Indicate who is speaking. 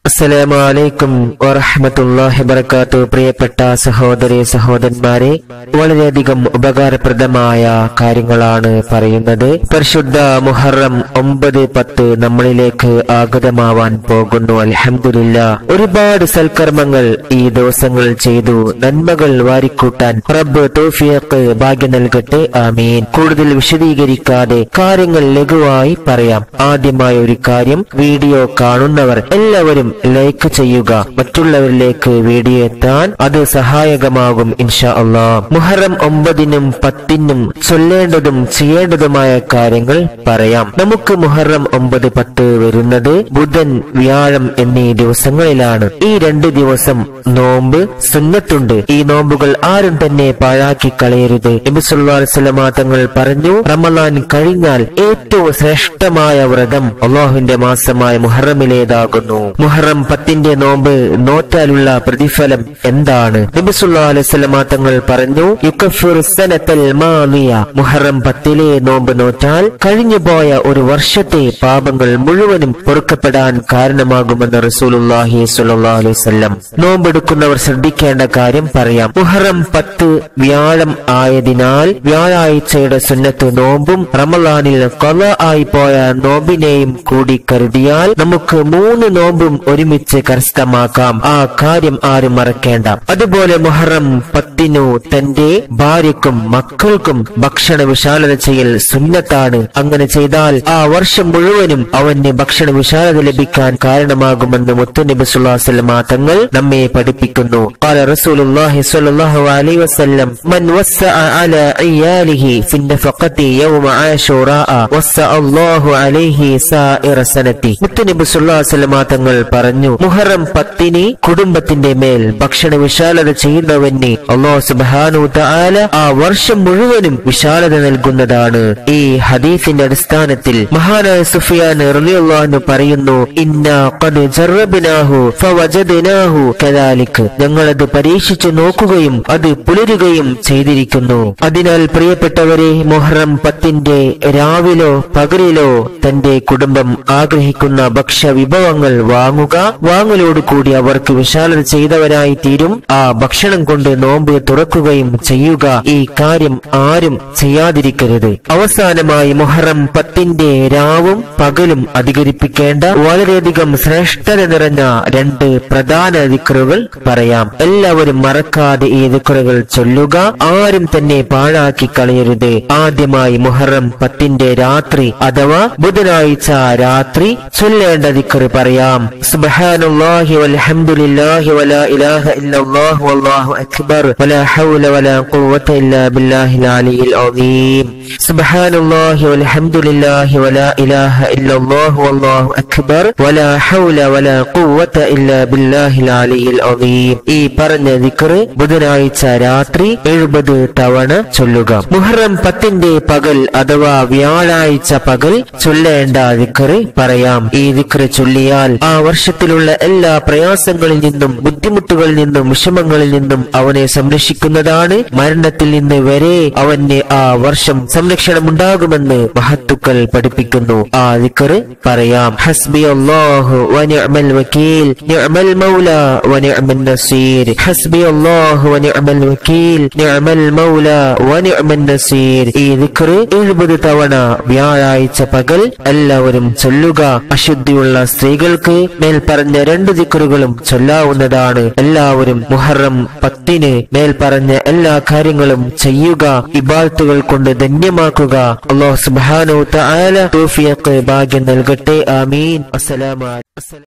Speaker 1: അസ്സലാമു അലൈക്കും വറഹ്മത്തുള്ളാഹി വബറകാത്തു പ്രിയപ്പെട്ട സഹോദരി സഹോദരന്മാരെ വളരെയധികം ഉപകാരപ്രദമായ കാര്യങ്ങളാണ് പറയുന്നത് പരിശുദ്ധ മുഹറം ഒമ്പത് പത്ത് നമ്മളിലേക്ക് ആഗതമാവാൻ പോകുന്നു അൽഹംദുലില്ല ഒരുപാട് സൽക്കർമ്മങ്ങൾ ഈ ദിവസങ്ങൾ ചെയ്തു നന്മകൾ വാരിക്കൂട്ടാൻ റബ്ബ് തൗഫീഖ് ഭാഗ്യം നൽകട്ടെ ആമീൻ കൂടുതൽ വിശദീകരിക്കാതെ കാര്യങ്ങൾ ലഘുവായി പറയാം ആദ്യമായ ഒരു കാര്യം വീഡിയോ കാണുന്നവർ എല്ലാവരും ലൈക്ക് ചെയ്യുക മറ്റുള്ളവരിലേക്ക് വീഡിയോ എത്താൻ അത് സഹായകമാകും ഇൻഷാ അള്ളാ മുഹറം ഒമ്പതിനും പത്തിനും ചൊല്ലേണ്ടതും ചെയ്യേണ്ടതുമായ കാര്യങ്ങൾ പറയാം നമുക്ക് മുഹറം ഒമ്പത് പത്ത് വരുന്നത് ബുധൻ വ്യാഴം എന്നീ ദിവസങ്ങളിലാണ് ഈ രണ്ട് ദിവസം നോമ്പ് സുന്നത്തുണ്ട് ഈ നോമ്പുകൾ ആരും തന്നെ പാഴാക്കി കളയരുത് നബിസുല്ലാസ്ലമാ തങ്ങൾ പറഞ്ഞു റമലാൻ കഴിഞ്ഞാൽ ഏറ്റവും ശ്രേഷ്ഠമായ വ്രതം അള്ളാഹുവിന്റെ മാസമായ മുഹറമിലേതാകുന്നു മുഹറം പത്തിന്റെ നോമ്പ് നോറ്റാലുള്ള പ്രതിഫലം എന്താണ് നബിസുല്ലാ അലൈഹിസ്ലമാ തങ്ങൾ പറഞ്ഞു യുക്കഫിർ സനത്തൽ മാലിയ മുഹറം പത്തിലെ നോമ്പ് നോറ്റാൽ കഴിഞ്ഞുപോയ ഒരു വർഷത്തെ പാപങ്ങൾ മുഴുവനും പൊറുക്കപ്പെടാൻ കാരണമാകുമെന്ന് റസൂലുള്ളാഹി സ്വല്ലല്ലാഹു അലൈഹി വസല്ലം നോമ്പെടുക്കുന്നവർ ശ്രദ്ധിക്കേണ്ട കാര്യം പറയാം മുഹറം പത്ത് വ്യാഴം ആയതിനാൽ വ്യാഴാഴ്ചയുടെ സുന്നത്ത് നോമ്പും റമലാനിൽ കൊല ആയി പോയ നോമ്പിനെയും കൂടി കരുതിയാൽ നമുക്ക് മൂന്ന് നോമ്പും ഒരുമിച്ച് കരസ്ഥമാക്കാം ആ കാര്യം ആരും മറക്കേണ്ട അതുപോലെ മുഹറം പത്തിനു തന്റെ ഭാര്യക്കും മക്കൾക്കും ഭക്ഷണ വിശാലത ചെയ്യൽ സുന്നത്താണ് അങ്ങനെ ചെയ്താൽ ആ വർഷം മുഴുവനും അവന് ഭക്ഷണ വിശാലത ലഭിക്കാൻ കാരണമാകുമെന്ന് മുത്തുനബി സുല്ലാസ്ലമ തങ്ങൾ നമ്മെ പഠിപ്പിക്കുന്നു قال رسول الله صلى الله عليه وسلم من وسع على عياله في النفقة يوم عاشوراء وسع الله عليه سائر سنته മുത്തുനബി സുല്ലാസ്ലമ തങ്ങൾ പറഞ്ഞു മുഹറം പത്തിന് കുടുംബത്തിന്റെ മേൽ ഭക്ഷണ വിശാലത ചെയ്യുന്നവന് അള്ളാഹു സുബ്ഹാനഹു തആല ആ വർഷം മുഴുവനും വിശാലത നൽകുന്നതാണ് ഈ ഹദീസിന്റെ അടിസ്ഥാനത്തിൽ മഹാനായ സുഫിയാൻ റളിയല്ലാഹു പറയുന്നു ഇന്നാ ഖദ് ജറബ്നാഹു ഫവജദ്നാഹു കദാലിക് ഞങ്ങളത് പരീക്ഷിച്ചു നോക്കുകയും അത് പുലരുകയും ചെയ്തിരിക്കുന്നു അതിനാൽ പ്രിയപ്പെട്ടവരെ മുഹറം പത്തിന്റെ രാവിലോ പകലിലോ തന്റെ കുടുംബം ആഗ്രഹിക്കുന്ന ഭക്ഷ്യ വിഭവങ്ങൾ വാങ്ങുക വാങ്ങലോട് കൂടി അവർക്ക് വിശാലത ചെയ്തവരായി തീരും ആ ഭക്ഷണം കൊണ്ട് നോമ്പ് തുറക്കുകയും ചെയ്യുക ഈ കാര്യം ആരും ചെയ്യാതിരിക്കരുത് അവസാനമായി മുഹറം പത്തിന്റെ രാവും പകലും അധികരിപ്പിക്കേണ്ട വളരെയധികം ശ്രേഷ്ഠത നിറഞ്ഞ രണ്ട് പ്രധാന ദിക്കറുകൾ പറയാം എല്ലാവരും മറക്കാതെ ഈ ദിക്കറുകൾ ചൊല്ലുക ആരും തന്നെ പാഴാക്കി കളയരുത് ആദ്യമായി മുഹറം പത്തിന്റെ രാത്രി അഥവാ ബുധനാഴ്ച രാത്രി ചൊല്ലേണ്ട ദിക്കറ് പറയാം സുബ്ഹാനല്ലാഹി വൽഹംദുലില്ലാഹി വലാ ഇലാഹ ഇല്ലല്ലാഹു വല്ലാഹു അക്ബർ വലാ ഹൗല വലാ ഖുവത ഇല്ലാ ബില്ലാഹിൽ അലിയിൽ അദീം സുബ്ഹാനല്ലാഹി വൽഹംദുലില്ലാഹി വലാ ഇലാഹ ഇല്ലല്ലാഹു വല്ലാഹു അക്ബർ വലാ ഹൗല വലാ ഖുവത ഇല്ലാ ബില്ലാഹിൽ അലിയിൽ അദീം ഈ പറഞ്ഞ ദിക്റ് ബുധനാഴ്ച രാത്രി എഴുപത് തവണ ചൊല്ലുക മുഹറം പത്തിന്റെ പകൽ അഥവാ വ്യാഴാഴ്ച പകൽ ചൊല്ലേണ്ട ദിക്റ് പറയാം ഈ ദിക്റ് ചൊല്ലിയാൽ ആ വർഷത്തിലുള്ള എല്ലാ പ്രയാസങ്ങളിൽ നിന്നും ബുദ്ധിമുട്ടുകളിൽ നിന്നും വിഷമങ്ങളിൽ നിന്നും അവനെ സംരക്ഷിക്കുന്നതാണ് മരണത്തിൽ നിന്ന് വരെ അവന് ആ വർഷം സംരക്ഷണമുണ്ടാകുമെന്ന് മഹത്തുക്കൾ പഠിപ്പിക്കുന്നു ആ ദിക്റ് പറയാം ഹസ്ബി അല്ലാഹു വനിഅമൽ വക്കീൽ നിഅമൽ മൗല വനിഅമൻ നസീർ ഹസ്ബി അല്ലാഹു വനിഅമൽ വക്കീൽ നിഅമൽ മൗല വനിഅമൻ നസീർ ഈ ദിക്റ് എഴുപത് തവണ വ്യാഴാഴ്ച പകൽ എല്ലാവരും ചൊല്ലുക അശുദ്ധിയുള്ള സ്ത്രീകൾക്ക് മേൽ പറഞ്ഞ രണ്ട് ദിക്റുകളും ചൊല്ലാവുന്നതാണ് എല്ലാവരും മുഹറം പത്തിന് മേൽ പറഞ്ഞ എല്ലാ കാര്യങ്ങളും ചെയ്യുക ഇബാദത്തുകൾ കൊണ്ട് ധന്യമാക്കുക അള്ളാഹു സുബ്ഹാനഹു തആല തൗഫീഖ് ഭാഗ്യം നൽകട്ടെ ആമീൻ അസ്സലാമു അലൈക്കും